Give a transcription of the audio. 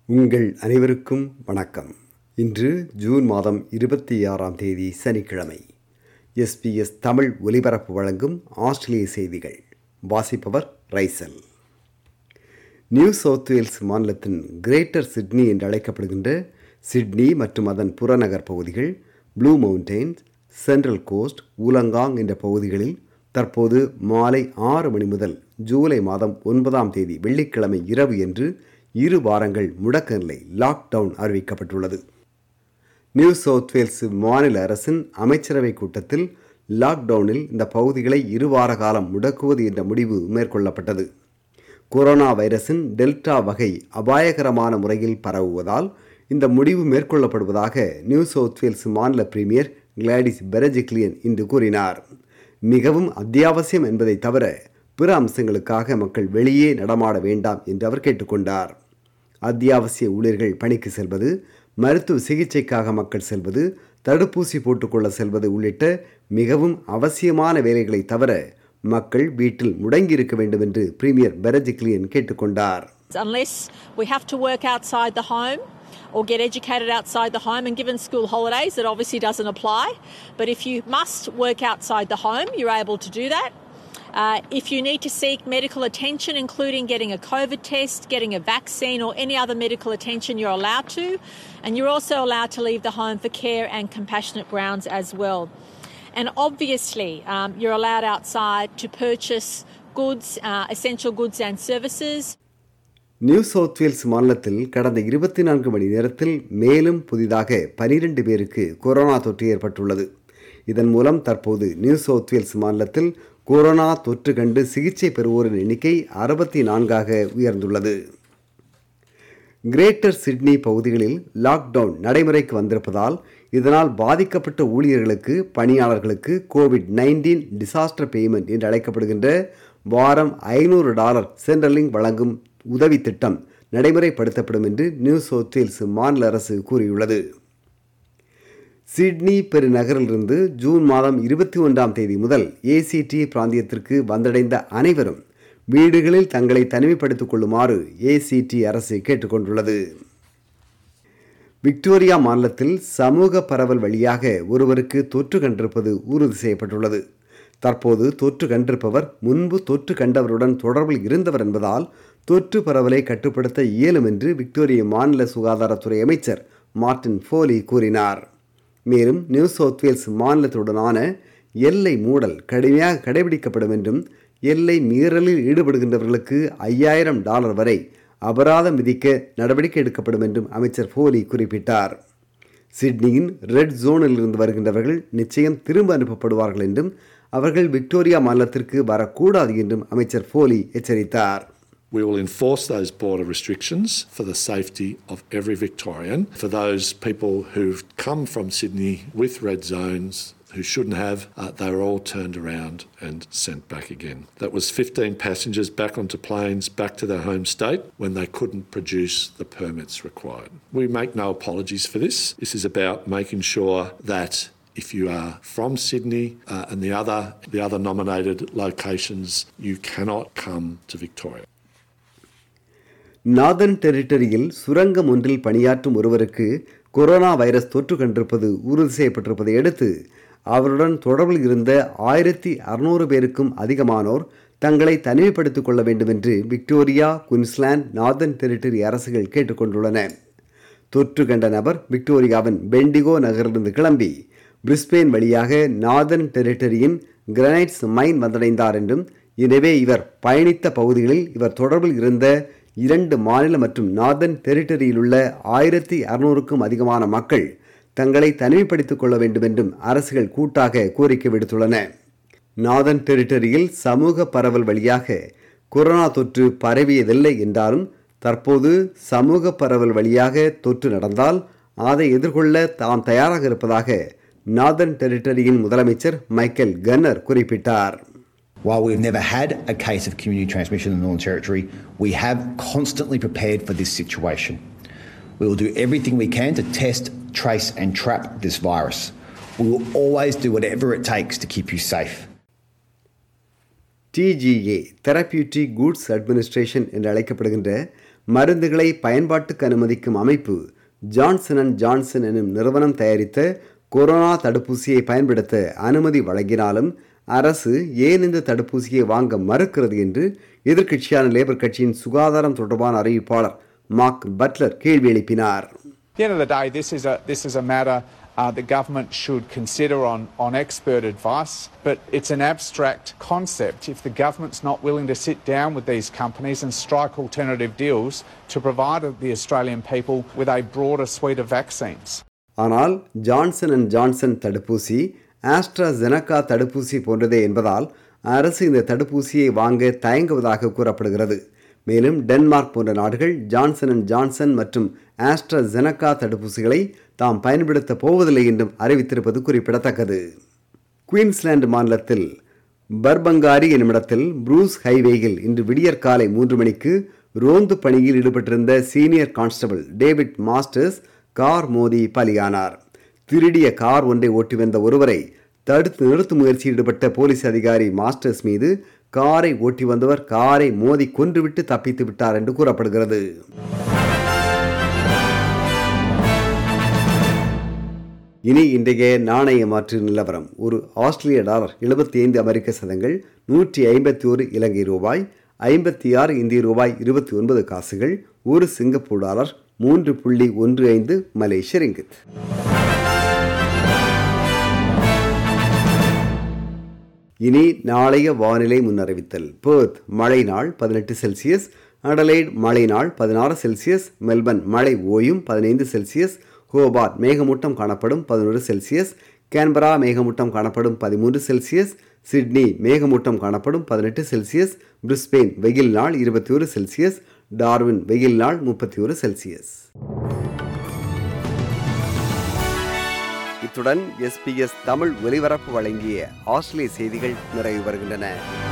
உங்கள் அனைவருக்கும் வணக்கம் இன்று ஜூன் மாதம் இருபத்தி ஆறாம் தேதி சனிக்கிழமை எஸ்பிஎஸ் தமிழ் ஒலிபரப்பு வழங்கும் ஆஸ்திரேலிய செய்திகள் வாசிப்பவர் ரைசல் நியூ சவுத் வேல்ஸ் மாநிலத்தின் கிரேட்டர் சிட்னி என்று அழைக்கப்படுகின்ற சிட்னி மற்றும் அதன் புறநகர் பகுதிகள் Blue Mountains Central Coast Wollongong என்ற பகுதிகளில் தற்போது மாலை ஆறு மணி முதல் ஜூலை மாதம் ஒன்பதாம் தேதி வெள்ளிக்கிழமை இரவு என்று இரு வாரங்கள் முடக்க நிலை லாக்டவுன் அறிவிக்கப்பட்டுள்ளது நியூ சவுத் வேல்ஸ் மாநில அரசின் அமைச்சரவை கூட்டத்தில் லாக்டவுனில் இந்த பகுதிகளை இரு வார காலம் முடக்குவது என்ற முடிவு மேற்கொள்ளப்பட்டது கொரோனா வைரஸின் டெல்டா வகை அபாயகரமான முறையில் பரவுவதால் இந்த முடிவு மேற்கொள்ளப்படுவதாக நியூ சவுத் வேல்ஸ் மாநில பிரீமியர் கிளாடிஸ் பெரஜிக்லியன் இன்று கூறினார் மிகவும் அத்தியாவசியம் என்பதை தவிர பிற அம்சங்களுக்காக மக்கள் வெளியே நடமாட வேண்டாம் என்று அவர் கேட்டுக்கொண்டார் அத்தியாவசிய ஊழியர்கள் பணிக்கு செல்வது மருத்துவ சிகிச்சைக்காக மக்கள் செல்வது தடுப்பூசி போட்டுக்கொள்ள செல்வது உள்ளிட்ட மிகவும் அவசியமான வேலைகளை தவிர மக்கள் வீட்டில் முடங்கியிருக்க வேண்டும் என்று பிரீமியர் பெரஜிக்லியன் கேட்டுக்கொண்டார் Unless we have to work outside the home or get educated outside the home, and given school holidays, that obviously doesn't apply. But if you must work outside the home, you're able to do that. Uh, if you need to seek medical attention, including getting a COVID test, getting a vaccine, or any other medical attention, you're allowed to. And you're also allowed to leave the home for care and compassionate grounds as well. And obviously, um, you're allowed outside to purchase goods, uh, essential goods and services. New South Wales மாநிலத்தில் கடந்த இருபத்தி நான்கு மணி நேரத்தில் மேலும் புதிதாக பனிரெண்டு பேருக்கு corona தொற்று ஏற்பட்டுள்ளது இதன் மூலம் தற்போது நியூ சவுத் வேல்ஸ் மாநிலத்தில் கொரோனா தொற்று கண்டு சிகிச்சை பெறுவோரின் எண்ணிக்கை அறுபத்தி நான்காக உயர்ந்துள்ளது கிரேட்டர் சிட்னி பகுதிகளில் லாக்டவுன் நடைமுறைக்கு வந்திருப்பதால் இதனால் பாதிக்கப்பட்ட ஊழியர்களுக்கு பணியாளர்களுக்கு கோவிட் நைன்டீன் டிசாஸ்டர் பேமெண்ட் என்று அழைக்கப்படுகின்ற வாரம் ஐநூறு டாலர் சென்ட்ரலிங் வழங்கும் உதவி திட்டம் நடைமுறைப்படுத்தப்படும் என்று நியூ சவுத் வேல்ஸ் மாநில அரசு கூறியுள்ளது சிட்னி பெருநகரிலிருந்து ஜூன் மாதம் இருபத்தி ஒன்றாம் தேதி முதல் ஏசிடி பிராந்தியத்திற்கு வந்தடைந்த அனைவரும் வீடுகளில் தங்களை தனிமைப்படுத்திக் கொள்ளுமாறு ஏசிடி அரசு கேட்டுக்கொண்டுள்ளது விக்டோரியா மாநிலத்தில் சமூக பரவல் வழியாக ஒருவருக்கு தொற்று கண்டிருப்பது உறுதி செய்யப்பட்டுள்ளது தற்போது தொற்று கண்டிருப்பவர் முன்பு தொற்று கண்டவருடன் தொடர்பில் இருந்தவர் என்பதால் தொற்று பரவலை கட்டுப்படுத்த இயலும் என்று விக்டோரிய மாநில சுகாதாரத்துறை அமைச்சர் மார்டின் ஃபோலி கூறினார் மேலும் நியூ சவுத் வேல்ஸ் மாநிலத்துடனான எல்லை மூடல் கடுமையாக கடைபிடிக்கப்படும் என்றும் எல்லை மீறலில் ஈடுபடுகின்றவர்களுக்கு ஐயாயிரம் டாலர் வரை அபராதம் விதிக்க நடவடிக்கை எடுக்கப்படும் என்றும் அமைச்சர் ஃபோலி குறிப்பிட்டார் சிட்னியின் ரெட் ஜோனில் இருந்து வருகின்றவர்கள் நிச்சயம் திரும்ப அனுப்பப்படுவார்கள் என்றும் அவர்கள் விக்டோரியா மாநிலத்திற்கு வரக்கூடாது என்றும் அமைச்சர் ஃபோலி எச்சரித்தார் We will enforce those border restrictions for the safety of every Victorian. For those people who've come from Sydney with red zones who shouldn't have, uh, they were all turned around and sent back again. That was 15 passengers back onto planes back to their home state when they couldn't produce the permits required. We make no apologies for this. This is about making sure that if you are from Sydney uh, and the other the other nominated locations, you cannot come to Victoria. நாதன் டெரிட்டரியில் சுரங்கம் ஒன்றில் பணியாற்றும் ஒருவருக்கு corona virus தொற்று கண்டிருப்பது உறுதி செய்யப்பட்டிருப்பதை அடுத்து அவருடன் தொடர்பில் இருந்த ஆயிரத்தி அறுநூறு பேருக்கும் அதிகமானோர் தங்களை தனிமைப்படுத்திக் கொள்ள வேண்டும் என்று விக்டோரியா குயின்ஸ்லாந்து நார்தன் டெரிட்டரி அரசுகள் கேட்டுக்கொண்டுள்ளன தொற்று கண்ட நபர் விக்டோரியாவின் பெண்டிகோ நகரிலிருந்து கிளம்பி பிரிஸ்பெயின் வழியாக நார்தன் டெரிட்டரியின் கிரனைட்ஸ் மைன் வந்தடைந்தார் என்றும் எனவே இவர் பயணித்த பகுதிகளில் இவர் தொடர்பில் இருந்த இரண்டு மாநில மற்றும் நார்தன் டெரிட்டரியில் உள்ள ஆயிரத்தி அறுநூறுக்கும் அதிகமான மக்கள் தங்களை தனிமைப்படுத்திக் கொள்ள வேண்டும் என்றும் அரசுகள் கூட்டாக கோரிக்கை விடுத்துள்ளன நார்தன் டெரிட்டரியில் சமூக பரவல் வழியாக கொரோனா தொற்று பரவியதில்லை என்றாலும் தற்போது சமூக பரவல் வழியாக தொற்று நடந்தால் அதை எதிர்கொள்ள தாம் தயாராக இருப்பதாக நார்தன் டெரிட்டரியின் முதலமைச்சர் மைக்கேல் கன்னர் குறிப்பிட்டார் While we've never had a case of community transmission in the Northern Territory, we have constantly prepared for this situation. We will do everything we can to test, trace, and trap this virus. We will always do whatever it takes to keep you safe. TGA Therapeutic Goods Administration என்று அழைக்கப்படுகின்ற மருந்துகளை பயன்பாட்டுக்கு அனுமதிக்கும் அமைப்பு Johnson and Johnson எனும் நிறுவனம் தயாரித்த corona தடுப்பூசியை பயன்படுத்த அனுமதி வழங்கினாலும் அரசு ஏன் இந்த தடுப்பூசியை வாங்க மறுக்கிறது என்று எதிர்க்கட்சியான லேபர் கட்சியின் சுகாதாரம் தொடர்பான அறிவிப்பாளர் மார்க் பட்லர் கேள்வி எழுப்பினார் At the end of the day, this is a, this is a matter uh, the government should consider on, on expert advice, but it's an abstract concept. If the government's not willing to sit down with these companies and strike alternative deals to provide the Australian people with a broader suite of vaccines. ஆனால் Johnson and Johnson தடுப்பூசி AstraZeneca தடுப்பூசி போன்றதே என்பதால் அரசு இந்த தடுப்பூசியை வாங்க தயங்குவதாக கூறப்படுகிறது மேலும் டென்மார்க் போன்ற நாடுகள் ஜான்சன் அண்ட் ஜான்சன் மற்றும் ஆஸ்ட்ராஜெனகா தடுப்பூசிகளை தாம் பயன்படுத்த போவதில்லை என்றும் அறிவித்திருப்பது குறிப்பிடத்தக்கது குயின்ஸ்லாந்து மாநிலத்தில் பர்பங்காரி என்னுமிடத்தில் ப்ரூஸ் ஹைவேயில் இன்று விடியற்காலை மூன்று மணிக்கு ரோந்து பணியில் ஈடுபட்டிருந்த Senior Constable David Masters car மோதி பலியானார் திருடிய கார் ஒன்றை ஓட்டி வந்த ஒருவரை தடுத்து நிறுத்தும் முயற்சியில் ஈடுபட்ட போலீஸ் அதிகாரி மாஸ்டர்ஸ் மீது காரை ஓட்டி வந்தவர் காரை மோதி கொன்றுவிட்டு தப்பித்து விட்டார் என்று கூறப்படுகிறது இனி இன்றைய நாணய மாற்று நிலவரம் ஒரு ஆஸ்திரேலிய டாலர் எழுபத்தி ஐந்து அமெரிக்க சதங்கள் நூற்றி ஐம்பத்தி ஒரு இலங்கை ரூபாய் ஐம்பத்தி ஆறு இந்திய ரூபாய் இருபத்தி ஒன்பது காசுகள் ஒரு சிங்கப்பூர் டாலர் மூன்று புள்ளி ஒன்று ஐந்து மலேசிய ரிங்கித் இனி நாளைய வானிலை முன்னறிவித்தல் பேர்த் மழை நாள் பதினெட்டு செல்சியஸ் அடலைட் மழை நாள் பதினாறு செல்சியஸ் மெல்பர்ன் மழை ஓயும் பதினைந்து செல்சியஸ் ஹோபார்ட் மேகமூட்டம் காணப்படும் பதினொரு செல்சியஸ் கேன்பரா மேகமூட்டம் காணப்படும் பதிமூன்று செல்சியஸ் சிட்னி மேகமூட்டம் காணப்படும் பதினெட்டு செல்சியஸ் பிரிஸ்பெயின் வெயில் நாள் இருபத்தி ஒரு செல்சியஸ் டார்வின் வெயில் நாள் முப்பத்தி ஒரு செல்சியஸ் இத்துடன் எஸ்பிஎஸ் தமிழ் ஒலிபரப்பு வழங்கிய ஆஸ்திரேலிய செய்திகள் நிறைவு வருகின்றன